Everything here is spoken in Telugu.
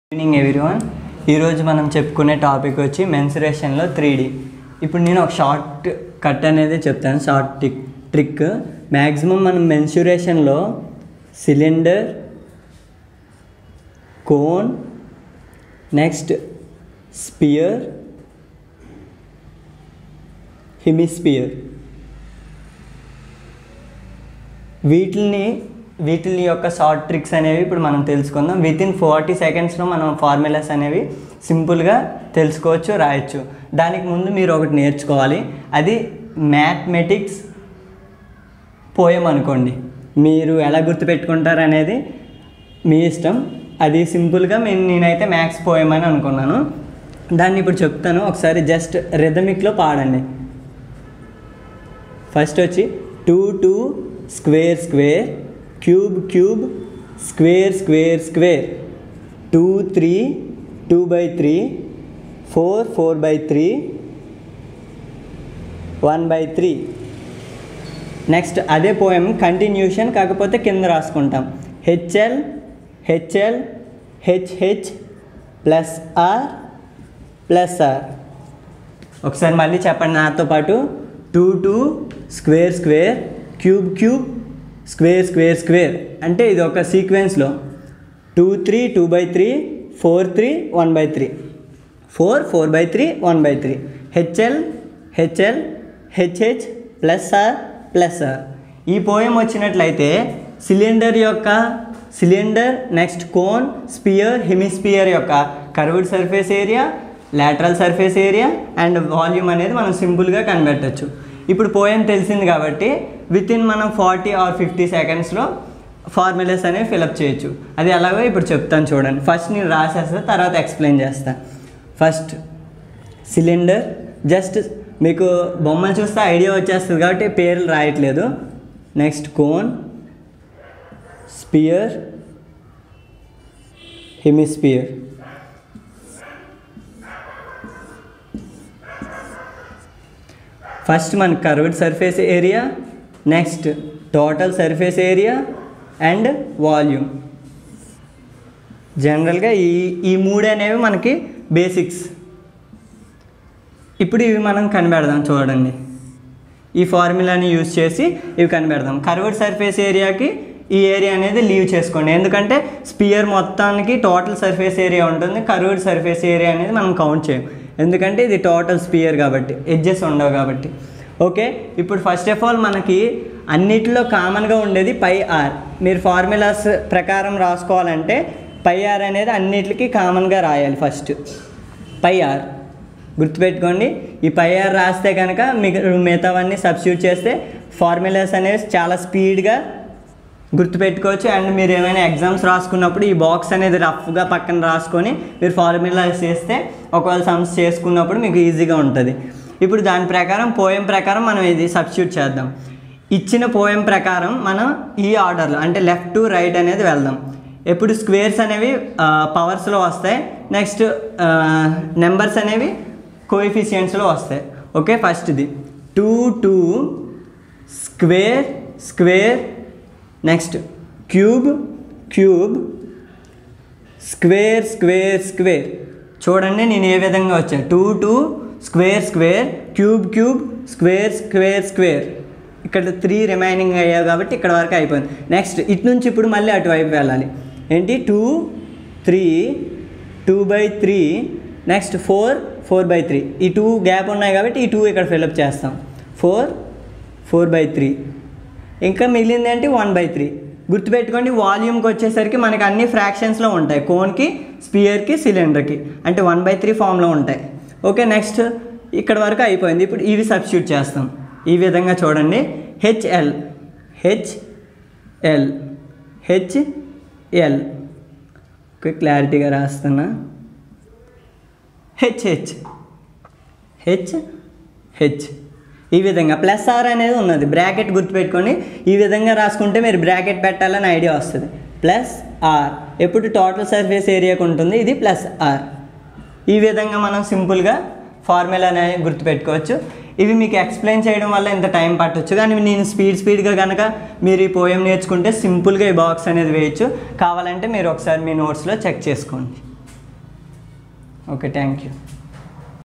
ఈవినింగ్ ఎవ్రీవన్ ఈరోజు మనం చెప్పుకునే టాపిక్ వచ్చి మెన్సురేషన్లో త్రీ డి ఇప్పుడు నేను ఒక షార్ట్ కట్ అనేది చెప్తాను షార్ట్ టిక్ ట్రిక్ మ్యాక్సిమం మనం మెన్సురేషన్లో cylinder cone next sphere hemisphere వీటిని వీటిని యొక్క షార్ట్ ట్రిక్స్ అనేవి ఇప్పుడు మనం తెలుసుకుందాం విత్ ఇన్ ఫార్టీ సెకండ్స్లో మనం ఫార్ములాస్ అనేవి సింపుల్గా తెలుసుకోవచ్చు రాయొచ్చు దానికి ముందు మీరు ఒకటి నేర్చుకోవాలి అది మ్యాథమెటిక్స్ పోయం అనుకోండి మీరు ఎలా గుర్తుపెట్టుకుంటారు అనేది మీ ఇష్టం అది సింపుల్గా నేను నేనైతే మ్యాథ్స్ పోయం అని అనుకున్నాను దాన్ని ఇప్పుడు చెప్తాను ఒకసారి జస్ట్ రిథమిక్లో పాడండి ఫస్ట్ వచ్చి two two square square cube cube square square square two three two by three four four by three one by three next అదే పోయం కంటిన్యూషన్ కాకపోతే కింద రాసుకుంటాం HL HL HH plus R plus R ఒకసారి మళ్ళీ చెప్పండి నాతో పాటు two two square square cube cube square square square అంటే ఇది ఒక సీక్వెన్స్లో two three two by three four three one by three four four by three one by three HL HL HH plus R plus R ఈ పోయం వచ్చినట్లయితే సిలిండర్ యొక్క cylinder next cone sphere hemisphere యొక్క curved surface area lateral surface area and volume అనేది మనం సింపుల్గా కనిపెట్టచ్చు ఇప్పుడు పోయం తెలిసింది కాబట్టి విత్ ఇన్ మనం ఫార్టీ ఆర్ ఫిఫ్టీ సెకండ్స్లో ఫార్ములాస్ అనేవి ఫిలప్ చేయొచ్చు అది ఎలాగో ఇప్పుడు చెప్తాను చూడండి ఫస్ట్ నేను రాసేస్తా తర్వాత ఎక్స్ప్లెయిన్ చేస్తాను ఫస్ట్ సిలిండర్ జస్ట్ మీకు బొమ్మలు చూస్తే ఐడియా వచ్చేస్తుంది కాబట్టి పేర్లు రాయట్లేదు next cone sphere hemisphere first మన curved surface area next total surface area and volume జనరల్గా ఈ ఈ మూడు అనేవి మనకి బేసిక్స్ ఇప్పుడు ఇవి మనం కనిపెడదాం చూడండి ఈ ఫార్ములాని యూజ్ చేసి ఇవి కనిపెడదాం కర్వ్డ్ సర్ఫేస్ ఏరియాకి ఈ ఏరియా అనేది లీవ్ చేసుకోండి ఎందుకంటే స్పియర్ మొత్తానికి టోటల్ సర్ఫేస్ ఏరియా ఉంటుంది కర్వ్డ్ సర్ఫేస్ ఏరియా అనేది మనం కౌంట్ చేయం ఎందుకంటే ఇది టోటల్ స్పియర్ కాబట్టి ఎడ్జెస్ ఉండవు కాబట్టి ఓకే ఇప్పుడు ఫస్ట్ ఆఫ్ ఆల్ మనకి అన్నిటిలో కామన్గా ఉండేది పై ఆర్ మీరు ఫార్ములాస్ ప్రకారం రాసుకోవాలంటే పై ఆర్ అనేది అన్నిటికీ కామన్గా రాయాలి ఫస్ట్ పై ఆర్ గుర్తుపెట్టుకోండి ఈ పై ఆర్ రాస్తే కనుక మీకు మిగతావన్నీ సబ్స్టిట్యూట్ చేస్తే ఫార్ములాస్ అనేవి చాలా స్పీడ్గా గుర్తుపెట్టుకోవచ్చు అండ్ మీరు ఏమైనా ఎగ్జామ్స్ రాసుకున్నప్పుడు ఈ బాక్స్ అనేది రఫ్గా పక్కన రాసుకొని మీరు ఫార్ములాస్ చేస్తే ఒకవేళ సమ్స్ చేసుకున్నప్పుడు మీకు ఈజీగా ఉంటుంది ఇప్పుడు దాని ప్రకారం పోయం ప్రకారం మనం ఇది సబ్స్టిట్యూట్ చేద్దాం ఇచ్చిన పోయం ప్రకారం మనం ఈ ఆర్డర్లో అంటే లెఫ్ట్ టు రైట్ అనేది వెళ్దాం ఎప్పుడు స్క్వేర్స్ అనేవి పవర్స్లో వస్తాయి నెక్స్ట్ నెంబర్స్ అనేవి కోఎఫిషియంట్స్లో వస్తాయి ఓకే ఫస్ట్ది two two square square next cube cube square square square చూడండి నేను ఏ విధంగా వచ్చాను two two square square cube cube square square square ఇక్కడ త్రీ రిమైనింగ్ అయ్యాయి కాబట్టి ఇక్కడ వరకు అయిపోయింది నెక్స్ట్ ఇటు నుంచి ఇప్పుడు మళ్ళీ అటువైపు వెళ్ళాలి ఏంటి two three two by three next four four by three ఈ టూ గ్యాప్ ఉన్నాయి కాబట్టి ఈ టూ ఇక్కడ ఫిలప్ చేస్తాం ఫోర్ ఫోర్ బై త్రీ ఇంకా మిగిలింది ఏంటి వన్ బై త్రీ గుర్తుపెట్టుకోండి వాల్యూమ్కి వచ్చేసరికి మనకి అన్ని ఫ్రాక్షన్స్లో ఉంటాయి కోన్కి స్పియర్కి సిలిండర్కి అంటే వన్ బై త్రీ ఫామ్లో ఉంటాయి ఓకే నెక్స్ట్ ఇక్కడ వరకు అయిపోయింది ఇప్పుడు ఇవి సబ్స్టిట్యూట్ చేస్తాం ఈ విధంగా చూడండి హెచ్ఎల్ హెచ్ఎల్ హెచ్ఎల్ ఓకే క్లారిటీగా రాస్తున్నా హెచ్హెచ్ హెచ్ హెచ్ ఈ విధంగా ప్లస్ ఆర్ అనేది ఉన్నది బ్రాకెట్ గుర్తుపెట్టుకోండి ఈ విధంగా రాసుకుంటే మీరు బ్రాకెట్ పెట్టాలని ఐడియా వస్తుంది ప్లస్ ఆర్ ఎప్పుడు టోటల్ సర్ఫేస్ ఏరియాకు ఉంటుంది ఇది ప్లస్ ఆర్ ఈ విధంగా మనం సింపుల్గా ఫార్ములా అనేది గుర్తుపెట్టుకోవచ్చు ఇవి మీకు ఎక్స్ప్లెయిన్ చేయడం వల్ల ఇంత టైం పట్టొచ్చు కానీ నేను స్పీడ్ స్పీడ్గా కనుక మీరు ఈ పోయం నేర్చుకుంటే సింపుల్గా ఈ బాక్స్ అనేది వేయచ్చు కావాలంటే మీరు ఒకసారి మీ నోట్స్లో చెక్ చేసుకోండి ఓకే థ్యాంక్ యూ